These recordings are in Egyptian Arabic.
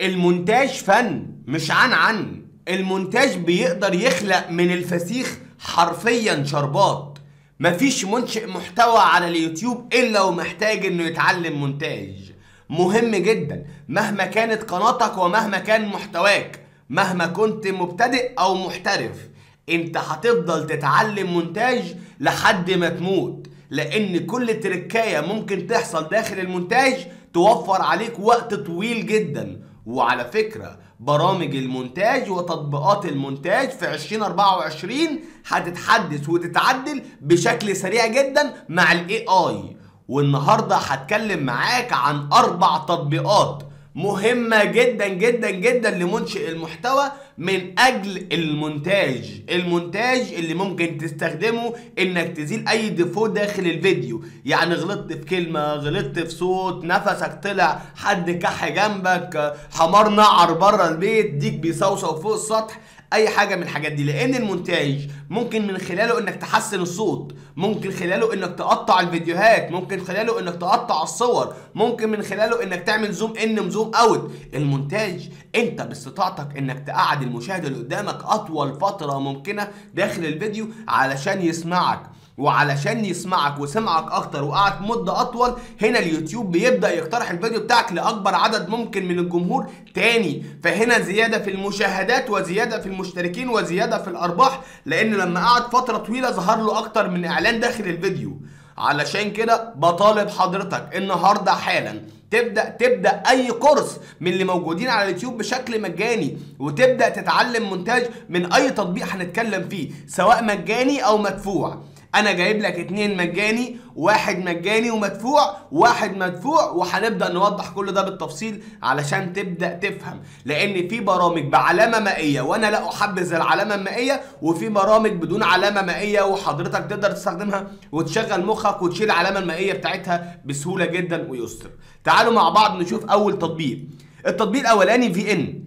المونتاج فن مش عن عن المونتاج بيقدر يخلق من الفسيخ حرفيا شربات مفيش منشئ محتوى على اليوتيوب الا ومحتاج انه يتعلم مونتاج مهم جدا مهما كانت قناتك ومهما كان محتواك مهما كنت مبتدئ او محترف انت هتفضل تتعلم مونتاج لحد ما تموت لان كل تركايه ممكن تحصل داخل المونتاج توفر عليك وقت طويل جدا وعلى فكرة برامج المونتاج وتطبيقات المونتاج في 2024 هتتحدث وتتعدل بشكل سريع جدا مع الاي اي والنهارده هتكلم معاك عن اربع تطبيقات مهمة جدا جدا جدا لمنشئ المحتوى من اجل المونتاج المونتاج اللي ممكن تستخدمه انك تزيل اي ديفو داخل الفيديو يعني غلطت في كلمة غلطت في صوت نفسك طلع حد كح جنبك حمار نعر بره البيت ديك بيصوصو فوق السطح اي حاجه من الحاجات دي لان المونتاج ممكن من خلاله انك تحسن الصوت ممكن خلاله انك تقطع الفيديوهات ممكن خلاله انك تقطع الصور ممكن من خلاله انك تعمل زوم ان وزوم اوت المونتاج انت باستطاعتك انك تقعد المشاهد اللي قدامك اطول فتره ممكنه داخل الفيديو علشان يسمعك وعلشان يسمعك وسمعك اكتر وقعد مده اطول هنا اليوتيوب بيبدا يقترح الفيديو بتاعك لاكبر عدد ممكن من الجمهور تاني فهنا زياده في المشاهدات وزياده في المشتركين وزياده في الارباح لان لما قعد فتره طويله ظهر له اكتر من اعلان داخل الفيديو علشان كده بطالب حضرتك النهارده حالا تبدا تبدا اي كورس من اللي موجودين على اليوتيوب بشكل مجاني وتبدا تتعلم مونتاج من اي تطبيق هنتكلم فيه سواء مجاني او مدفوع انا جايب لك اتنين مجاني واحد مجاني ومدفوع واحد مدفوع وهنبدا نوضح كل ده بالتفصيل علشان تبدا تفهم لان في برامج بعلامه مائيه وانا لا احبذ العلامه المائيه وفي برامج بدون علامه مائيه وحضرتك تقدر تستخدمها وتشغل مخك وتشيل العلامه المائيه بتاعتها بسهوله جدا ويسر تعالوا مع بعض نشوف اول تطبيق التطبيق الاولاني في ان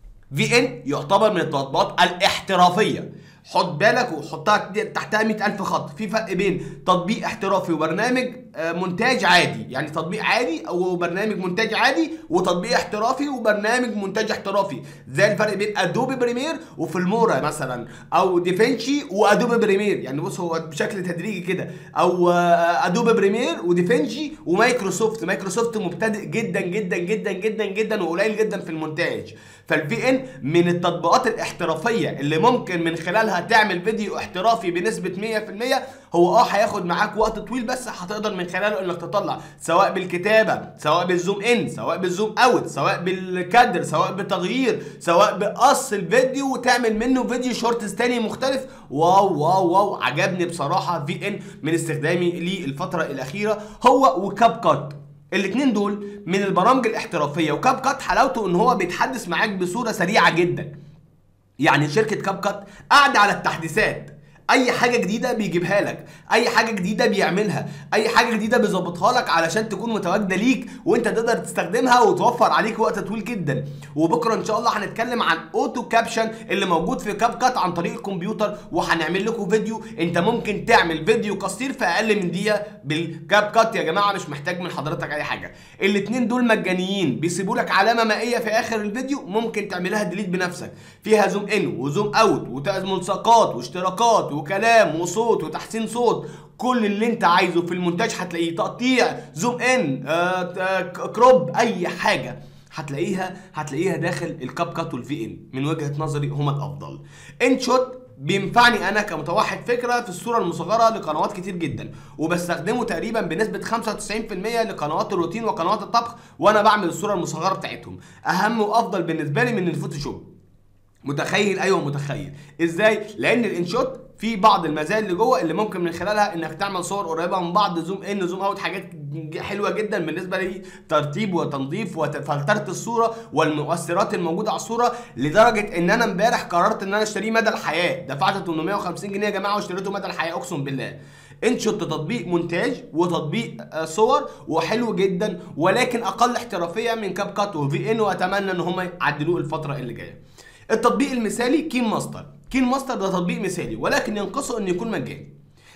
في ان يعتبر من التطبيقات الاحترافيه حط بالك وحطها تحتها 100000 خط في فرق بين تطبيق احترافي وبرنامج مونتاج عادي يعني تطبيق عادي او برنامج مونتاج عادي وتطبيق احترافي وبرنامج مونتاج احترافي زي الفرق بين ادوبي بريمير وفيلمورا مثلا او ديفينشي وادوبي بريمير يعني بص هو بشكل تدريجي كده او ادوبي بريمير وديفينشي ومايكروسوفت مايكروسوفت مبتدئ جدا جدا جدا جدا جدا وقليل جدا في المونتاج فالفي ان من التطبيقات الاحترافيه اللي ممكن من خلالها تعمل فيديو احترافي بنسبه 100% هو اه هياخد معاك وقت طويل بس هتقدر من خلاله انك تطلع سواء بالكتابه سواء بالزوم ان سواء بالزوم اوت سواء بالكادر سواء بتغيير سواء بقص الفيديو وتعمل منه فيديو شورتس تاني مختلف واو واو واو عجبني بصراحه في ان من استخدامي ليه الفتره الاخيره هو وكاب كات الاثنين دول من البرامج الاحترافيه وكاب كات حلاوته ان هو بيتحدث معاك بصوره سريعه جدا يعني شركه كاب كات قاعده على التحديثات اي حاجه جديده بيجيبها لك اي حاجه جديده بيعملها اي حاجه جديده بيظبطها لك علشان تكون متواجده ليك وانت تقدر تستخدمها وتوفر عليك وقت طويل جدا وبكره ان شاء الله هنتكلم عن اوتو كابشن اللي موجود في كاب كات عن طريق الكمبيوتر وهنعمل لكم فيديو انت ممكن تعمل فيديو قصير في اقل من دقيقه بالكاب كات يا جماعه مش محتاج من حضرتك اي حاجه الاثنين دول مجانيين بيسيبوا لك علامه مائيه في اخر الفيديو ممكن تعملها ديليت بنفسك فيها زوم ان وزوم اوت وملصقات واشتراكات وكلام وصوت وتحسين صوت كل اللي انت عايزه في المونتاج هتلاقيه تقطيع زوم ان آه كروب اي حاجه هتلاقيها هتلاقيها داخل الكاب كات والفي ان من وجهه نظري هما الافضل ان شوت بينفعني انا كمتوحد فكره في الصوره المصغره لقنوات كتير جدا وبستخدمه تقريبا بنسبه 95% لقنوات الروتين وقنوات الطبخ وانا بعمل الصوره المصغره بتاعتهم اهم وافضل بالنسبه لي من الفوتوشوب متخيل ايوه متخيل ازاي لان الانشوت في بعض المزايا اللي جوه اللي ممكن من خلالها انك تعمل صور قريبه من بعض زوم ان زوم اوت حاجات حلوه جدا بالنسبه لترتيب وتنظيف وفلتره الصوره والمؤثرات الموجوده على الصوره لدرجه ان انا امبارح قررت ان انا اشتريه مدى الحياه دفعت 850 جنيه يا جماعه واشتريته مدى الحياه اقسم بالله انشوت تطبيق مونتاج وتطبيق صور وحلو جدا ولكن اقل احترافيه من كاب كات وفي ان واتمنى ان هم يعدلوه الفتره اللي جايه التطبيق المثالي كين ماستر كين ماستر ده تطبيق مثالي ولكن ينقصه انه يكون مجاني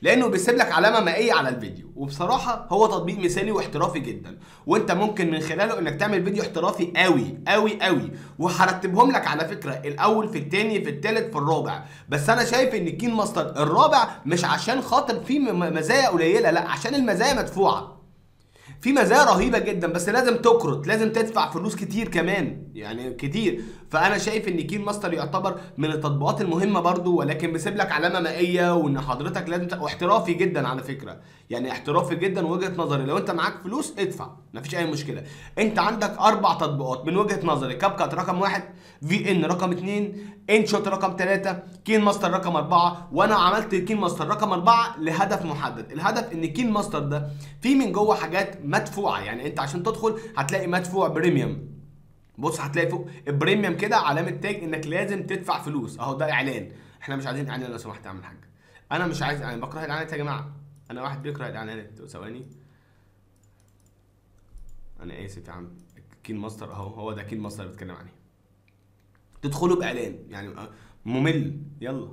لانه بيسيب لك علامه مائيه على الفيديو وبصراحه هو تطبيق مثالي واحترافي جدا وانت ممكن من خلاله انك تعمل فيديو احترافي قوي قوي قوي وهرتبهم لك على فكره الاول في الثاني في الثالث في الرابع بس انا شايف ان كين ماستر الرابع مش عشان خاطر فيه م- مزايا قليله لا عشان المزايا مدفوعه في مزايا رهيبه جدا بس لازم تكرت لازم تدفع فلوس كتير كمان يعني كتير فانا شايف ان كين ماستر يعتبر من التطبيقات المهمه برضو ولكن بيسيب لك علامه مائيه وان حضرتك لازم ت... واحترافي جدا على فكره يعني احترافي جدا وجهه نظري لو انت معاك فلوس ادفع مفيش اي مشكله انت عندك اربع تطبيقات من وجهه نظري كاب كات رقم واحد في ان رقم اتنين ان شوت رقم ثلاثة كين ماستر رقم أربعة وأنا عملت كين ماستر رقم أربعة لهدف محدد الهدف إن كين ماستر ده فيه من جوه حاجات مدفوعة يعني أنت عشان تدخل هتلاقي مدفوع بريميوم بص هتلاقي فوق البريميوم كده علامة تاج إنك لازم تدفع فلوس أهو ده إعلان إحنا مش عايزين إعلان لو سمحت يا عم الحاج أنا مش عايز إعلان بكره الإعلانات يا جماعة أنا واحد بيكره الإعلانات ثواني أنا آسف يا عم كين ماستر أهو هو ده كين ماستر اللي بتكلم عليه تدخلوا باعلان يعني ممل يلا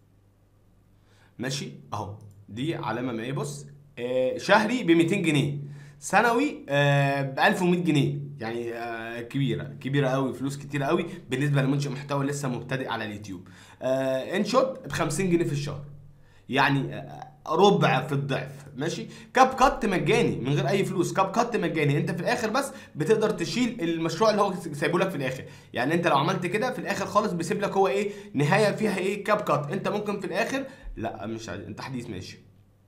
ماشي اهو دي علامه ما ايه بص آه شهري ب 200 جنيه سنوي آه ب 1100 جنيه يعني آه كبيره كبيره قوي فلوس كتيره قوي بالنسبه لمنشئ محتوى لسه مبتدئ على اليوتيوب آه ان شوت ب 50 جنيه في الشهر يعني آه، ربع في الضعف ماشي كاب كات مجاني من غير اي فلوس كاب كات مجاني انت في الاخر بس بتقدر تشيل المشروع اللي هو سايبه لك في الاخر يعني انت لو عملت كده في الاخر خالص بيسيب لك هو ايه نهايه فيها ايه كاب كات انت ممكن في الاخر لا مش عايز انت حديث ماشي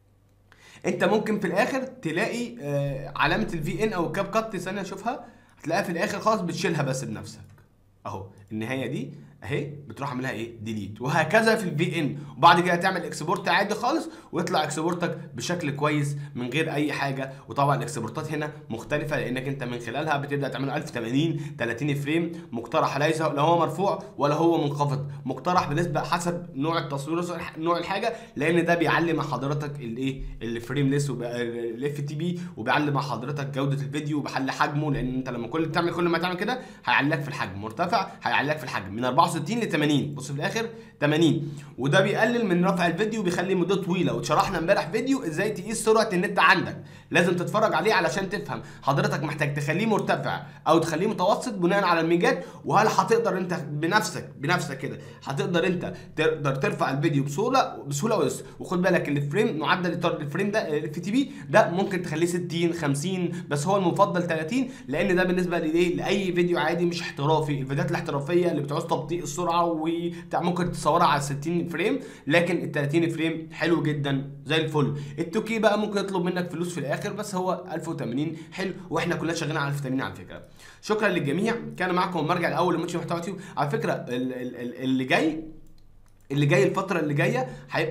انت ممكن في الاخر تلاقي آه علامه الفي ان او الكاب كات ثانيه اشوفها هتلاقيها في الاخر خالص بتشيلها بس بنفسك اهو النهايه دي اهي بتروح عاملها ايه ديليت وهكذا في الفي ان وبعد كده تعمل اكسبورت عادي خالص ويطلع اكسبورتك بشكل كويس من غير اي حاجه وطبعا الاكسبورتات هنا مختلفه لانك انت من خلالها بتبدا تعمل 1080 30 فريم مقترح ليس لا هو مرفوع ولا هو منخفض مقترح بنسبه حسب نوع التصوير نوع الحاجه لان ده بيعلي مع حضرتك الايه الفريم ليس الاف تي بي وبيعلي مع حضرتك جوده الفيديو وبيحل حجمه لان انت لما كل تعمل كل ما تعمل كده هيعليك في الحجم مرتفع هيعليك في الحجم من 64 ل 80 بص في الاخر 80 وده بيقلل من رفع الفيديو بيخلي مدته طويله وشرحنا امبارح فيديو ازاي تقيس سرعه النت عندك لازم تتفرج عليه علشان تفهم حضرتك محتاج تخليه مرتفع او تخليه متوسط بناء على الميجات وهل هتقدر انت بنفسك بنفسك كده هتقدر انت تقدر ترفع الفيديو بسهوله بسهوله ويسر وخد بالك الفريم معدل اطار الفريم ده الاف تي بي ده ممكن تخليه 60 50 بس هو المفضل 30 لان ده بالنسبه لايه لاي فيديو عادي مش احترافي الفيديوهات الاحترافيه اللي بتعوز تبطيء السرعه وبتاع ممكن تصورها على 60 فريم لكن ال 30 فريم حلو جدا زي الفل التوكي بقى ممكن يطلب منك فلوس في الاخر بس هو 1080 حلو واحنا كلنا شغالين على 1080 على فكره شكرا للجميع كان معاكم المرجع الاول لمنشئ محتوى يوتيوب على فكره ال- ال- ال- اللي جاي اللي جاي الفترة اللي جاية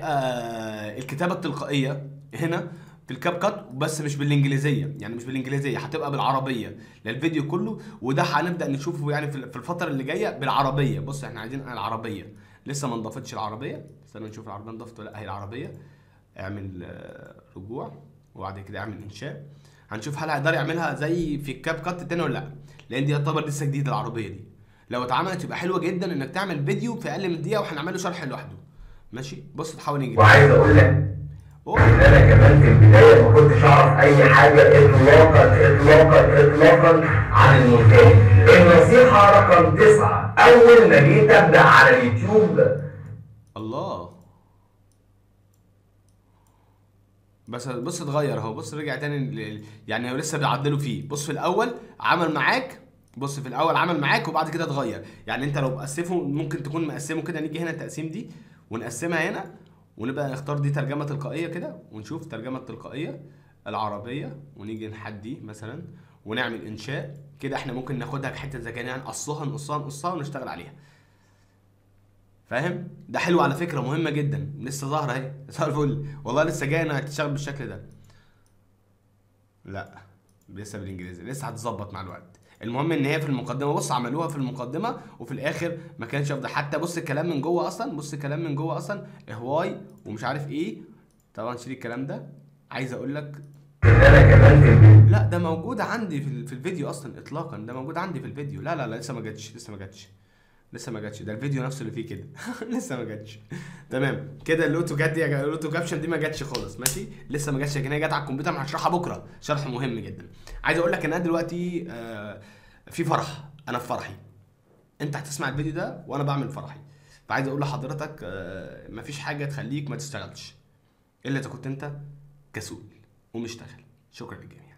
هيبقى الكتابة التلقائية هنا في الكاب كات بس مش بالانجليزيه يعني مش بالانجليزيه هتبقى بالعربيه للفيديو كله وده هنبدا نشوفه يعني في في الفتره اللي جايه بالعربيه بص احنا عايزين العربيه لسه ما انضفتش العربيه استنى نشوف العربيه انضفت ولا لا هي العربيه اعمل آه، رجوع وبعد كده اعمل انشاء هنشوف هل هيقدر يعملها زي في الكاب كات التاني ولا لا لان دي يعتبر لسه جديده العربيه دي لو اتعملت يبقى حلوه جدا انك تعمل فيديو في اقل من دقيقه وهنعمل له شرح لوحده ماشي بص تحاول نجيب وعايز اقول لك أوه. ان انا كمان في البدايه ما كنتش اعرف اي حاجه اطلاقا اطلاقا اطلاقا عن المونتاج النصيحه رقم تسعه اول ما جيت ابدا على اليوتيوب الله بس بص اتغير اهو بص رجع تاني ل- يعني هو لسه بيعدلوا فيه بص في الاول عمل معاك بص في الاول عمل معاك وبعد كده اتغير يعني انت لو مقسمه ممكن تكون مقسمه كده نيجي هنا التقسيم دي ونقسمها هنا ونبقى نختار دي ترجمه تلقائيه كده ونشوف ترجمه تلقائيه العربيه ونيجي نحد دي مثلا ونعمل انشاء كده احنا ممكن ناخدها حته زي كده يعني نقصها نقصها نقصها ونشتغل عليها فاهم ده حلو على فكره مهمه جدا لسه ظاهره اهي مساء الفل والله لسه جاي انها تشتغل بالشكل ده لا لسه بالانجليزي لسه هتظبط مع الوقت المهم ان هي في المقدمه بص عملوها في المقدمه وفي الاخر ما كانش افضل حتى بص الكلام من جوه اصلا بص الكلام من جوه اصلا هواي ومش عارف ايه طبعا شيل الكلام ده عايز اقول لك ان انا كمان في البدايه لا ده موجود عندي في, ال- في الفيديو اصلا اطلاقا ده موجود عندي في الفيديو لا لا لا لسه ما جاتش لسه ما جاتش لسه ما جاتش ده الفيديو نفسه اللي فيه كده لسه ما جاتش تمام كده الاوتو كات دي الاوتو كابشن دي ما جاتش خالص ماشي لسه ما جاتش لكن هي جت على الكمبيوتر انا هشرحها بكره شرح مهم جدا عايز اقول لك ان انا دلوقتي آه في فرح انا في فرحي انت هتسمع الفيديو ده وانا بعمل فرحي فعايز اقول لحضرتك آه مفيش حاجه تخليك ما تشتغلش الا اذا كنت انت كسول ومشتغل شكرا للجميع